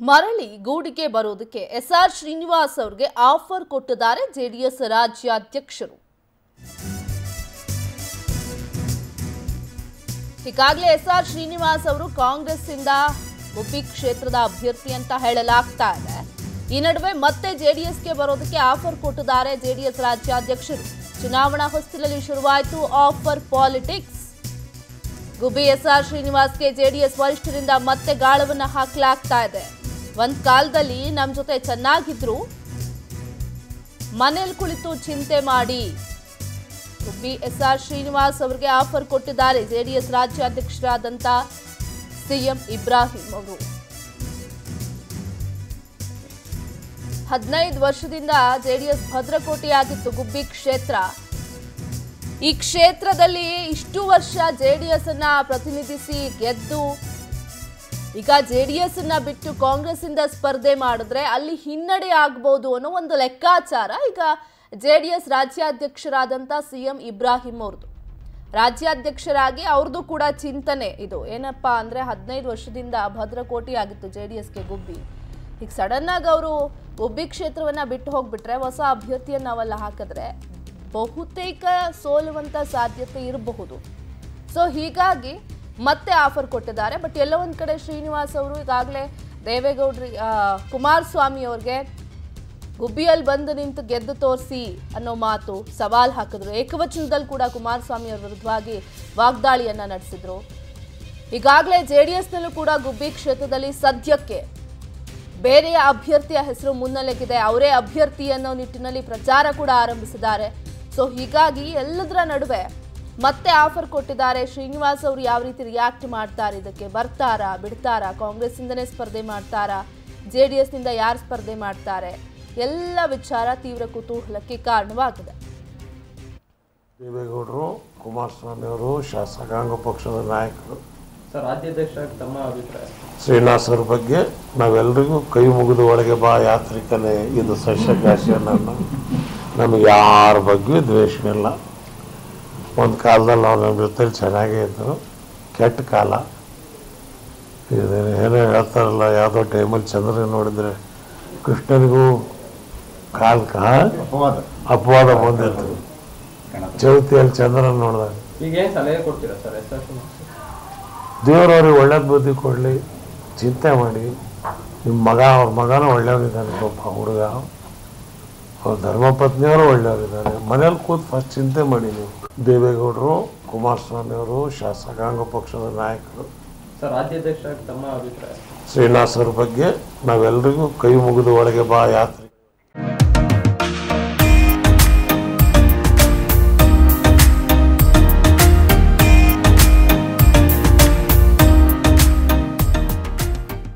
ಮರಳಿ ಗೂಡಿಗೆ ಬರೋದಕ್ಕೆ ಎಸ್ಆರ್ ಶ್ರೀನಿವಾಸ್ ಅವರಿಗೆ ಆಫರ್ ಕೊಟ್ಟಿದ್ದಾರೆ ಜೆಡಿಎಸ್ ರಾಜ್ಯಾಧ್ಯಕ್ಷರು ಈಗಾಗಲೇ ಎಸ್ಆರ್ ಶ್ರೀನಿವಾಸ್ ಅವರು ಕಾಂಗ್ರೆಸ್ ಇಂದ ಗುಬ್ಬಿ ಕ್ಷೇತ್ರದ ಅಭ್ಯರ್ಥಿ ಅಂತ ಹೇಳಲಾಗ್ತಾ ಇದೆ ಈ ನಡುವೆ ಮತ್ತೆ ಜೆಡಿಎಸ್ಗೆ ಬರೋದಕ್ಕೆ ಆಫರ್ ಕೊಟ್ಟಿದ್ದಾರೆ ಜೆಡಿಎಸ್ ರಾಜ್ಯಾಧ್ಯಕ್ಷರು ಚುನಾವಣಾ ಹೊಸ್ತಿಲಲ್ಲಿ ಶುರುವಾಯಿತು ಆಫರ್ ಪಾಲಿಟಿಕ್ಸ್ ಗುಬ್ಬಿ ಎಸ್ಆರ್ ಶ್ರೀನಿವಾಸ್ಗೆ ಜೆಡಿಎಸ್ ವರಿಷ್ಠರಿಂದ ಮತ್ತೆ ಗಾಳವನ್ನ ಹಾಕಲಾಗ್ತಾ ಇದೆ ಒಂದ್ ಕಾಲದಲ್ಲಿ ನಮ್ ಜೊತೆ ಚೆನ್ನಾಗಿದ್ರು ಮನೇಲಿ ಕುಳಿತು ಚಿಂತೆ ಮಾಡಿ ಗುಬ್ಬಿ ಎಸ್ಆರ್ ಶ್ರೀನಿವಾಸ್ ಅವರಿಗೆ ಆಫರ್ ಕೊಟ್ಟಿದ್ದಾರೆ ಜೆಡಿಎಸ್ ರಾಜ್ಯಾಧ್ಯಕ್ಷರಾದಂತ ಸಿಎಂ ಇಬ್ರಾಹಿಂ ಅವರು ಹದಿನೈದು ವರ್ಷದಿಂದ ಜೆಡಿಎಸ್ ಭದ್ರಕೋಟೆಯಾಗಿತ್ತು ಗುಬ್ಬಿ ಕ್ಷೇತ್ರ ಈ ಕ್ಷೇತ್ರದಲ್ಲಿ ಇಷ್ಟು ವರ್ಷ ಜೆಡಿಎಸ್ ಅನ್ನ ಪ್ರತಿನಿಧಿಸಿ ಗೆದ್ದು ಈಗ ಜೆಡಿಎಸ್ ಅನ್ನ ಬಿಟ್ಟು ಕಾಂಗ್ರೆಸ್ ಇಂದ ಸ್ಪರ್ಧೆ ಮಾಡಿದ್ರೆ ಅಲ್ಲಿ ಹಿನ್ನಡೆ ಆಗ್ಬೋದು ಅನ್ನೋ ಒಂದು ಲೆಕ್ಕಾಚಾರ ಈಗ ಜೆಡಿಎಸ್ ರಾಜ್ಯಾಧ್ಯಕ್ಷರಾದಂಥ ಸಿಎಂ ಇಬ್ರಾಹಿಂ ಅವ್ರದ್ದು ರಾಜ್ಯಾಧ್ಯಕ್ಷರಾಗಿ ಅವ್ರದ್ದು ಕೂಡ ಚಿಂತನೆ ಇದು ಏನಪ್ಪಾ ಅಂದ್ರೆ ಹದಿನೈದು ವರ್ಷದಿಂದ ಭದ್ರಕೋಟೆ ಆಗಿತ್ತು ಜೆ ಡಿ ಎಸ್ಗೆ ಗುಬ್ಬಿ ಈಗ ಸಡನ್ ಆಗಿ ಅವರು ಗುಬ್ಬಿ ಕ್ಷೇತ್ರವನ್ನ ಬಿಟ್ಟು ಹೋಗ್ಬಿಟ್ರೆ ಹೊಸ ಅಭ್ಯರ್ಥಿಯನ್ನ ನಾವೆಲ್ಲ ಹಾಕಿದ್ರೆ ಬಹುತೇಕ ಸೋಲುವಂತ ಸಾಧ್ಯತೆ ಇರಬಹುದು ಸೊ ಹೀಗಾಗಿ ಮತ್ತೆ ಆಫರ್ ಕೊಟ್ಟಿದ್ದಾರೆ ಬಟ್ ಎಲ್ಲೋ ಒಂದ್ ಕಡೆ ಶ್ರೀನಿವಾಸ್ ಅವರು ಈಗಾಗಲೇ ದೇವೇಗೌಡ್ರಿ ಆ, ಕುಮಾರಸ್ವಾಮಿ ಅವ್ರಿಗೆ ಗುಬ್ಬಿಯಲ್ಲಿ ಬಂದು ನಿಂತು ಗೆದ್ದು ತೋರಿಸಿ ಅನ್ನೋ ಮಾತು ಸವಾಲ್ ಹಾಕಿದ್ರು ಏಕವಚನದಲ್ಲಿ ಕೂಡ ಕುಮಾರಸ್ವಾಮಿ ಅವರ ವಿರುದ್ಧವಾಗಿ ವಾಗ್ದಾಳಿಯನ್ನ ನಡೆಸಿದ್ರು ಈಗಾಗಲೇ ಜೆ ಡಿ ಎಸ್ನಲ್ಲೂ ಕೂಡ ಗುಬ್ಬಿ ಕ್ಷೇತ್ರದಲ್ಲಿ ಸದ್ಯಕ್ಕೆ ಬೇರೆಯ ಅಭ್ಯರ್ಥಿಯ ಹೆಸರು ಮುನ್ನೆಲೆಗಿದೆ ಅವರೇ ಅಭ್ಯರ್ಥಿ ಅನ್ನೋ ನಿಟ್ಟಿನಲ್ಲಿ ಪ್ರಚಾರ ಕೂಡ ಆರಂಭಿಸಿದ್ದಾರೆ ಸೊ ಹೀಗಾಗಿ ಎಲ್ಲದರ ನಡುವೆ ಮತ್ತೆ ಆಫರ್ ಕೊಟ್ಟಿದ್ದಾರೆ ಶ್ರೀನಿವಾಸ್ ಅವರು ಯಾವ ರೀತಿ ರಿಯಾಕ್ಟ್ ಮಾಡ್ತಾರೆ ಇದಕ್ಕೆ ಬರ್ತಾರಾ ಬಿಡ್ತಾರಾ ಕಾಂಗ್ರೆಸ್ ಇಂದನೇ ಸ್ಪರ್ಧೆ ಮಾಡ್ತಾರಾ ಜೆ ಡಿ ಎಸ್ನಿಂದ ಯಾರು ಸ್ಪರ್ಧೆ ಮಾಡ್ತಾರೆ ಎಲ್ಲ ವಿಚಾರ ತೀವ್ರ ಕುತೂಹಲಕ್ಕೆ ಕಾರಣವಾಗಿದೆ ದೇವೇಗೌಡರು ಕುಮಾರಸ್ವಾಮಿ ಅವರು ಶಾಸಕಾಂಗ ಪಕ್ಷದ ನಾಯಕರು ಸರ್ ರಾಜ್ಯಾಧ್ಯಕ್ಷರಾಗಿ ತಮ್ಮ ಅಭಿಪ್ರಾಯ ಶ್ರೀನಿವಾಸರ ಬಗ್ಗೆ ನಾವೆಲ್ಲರಿಗೂ ಕೈ ಮುಗಿದು ಒಳಗೆ ಬಾ ಯಾತ್ರಿಕನೇ ಇದು ಸಸ್ಯಕಾಶಿಯನ್ನು ನಮಗೆ ಯಾರ ಬಗ್ಗೆ ದ್ವೇಷವಿಲ್ಲ ಒಂದು ಕಾಲದಲ್ಲಿ ಅವ್ರು ನಮ್ಮ ಜೊತೆ ಚೆನ್ನಾಗೇ ಇದ್ದರು ಕೆಟ್ಟ ಕಾಲ ಇದು ಏನೋ ಹೇಳ್ತಾರಲ್ಲ ಯಾವುದೋ ಟೈಮಲ್ಲಿ ಚಂದ್ರನ ನೋಡಿದರೆ ಕೃಷ್ಣನಿಗೂ ಕಾಲ್ ಕಾ ಅಪವಾದ ಅಪವಾದ ಬಂದಿತ್ತು ಚೌತಿಯಲ್ಲಿ ಚಂದ್ರನ ನೋಡಿದಾಗ ಈಗ ಏನ್ ಸಲಹೆ ಕೊಡ್ತೀರಾ ಸರ್ ಎಸ್ ಎಸ್ ದೇವರವ್ರಿಗೆ ಒಳ್ಳೇದು ಬುದ್ಧಿ ಕೊಡಲಿ ಚಿಂತೆ ಮಾಡಿ ನಿಮ್ಮ ಮಗ ಅವ್ರ ಮಗನೂ ಒಳ್ಳೆಯವರಿದ್ದಾನೆ ಪಾಪ ಹುಡುಗ ಅವ್ರ ಧರ್ಮಪತ್ನಿಯವರು ಒಳ್ಳೆಯವರಿದ್ದಾರೆ ಮನೇಲಿ ಕೂತು ಫಸ್ಟ್ ಚಿಂತೆ ಮಾಡಿ ನೀವು ದೇವೇಗೌಡರು ಕುಮಾರಸ್ವಾಮಿ ಅವರು ಶಾಸಕಾಂಗ ಪಕ್ಷದ ನಾಯಕರು ಸರ್ ರಾಜ್ಯಾಧ್ಯಕ್ಷರಾಗಿ ತಮ್ಮ ಅಭಿಪ್ರಾಯ ಶ್ರೀನಿವಾಸರ ಬಗ್ಗೆ ನಾವೆಲ್ಲರಿಗೂ ಕೈ ಮುಗಿದು ಒಳಗೆ ಬಾ ಯಾತ್ರೆ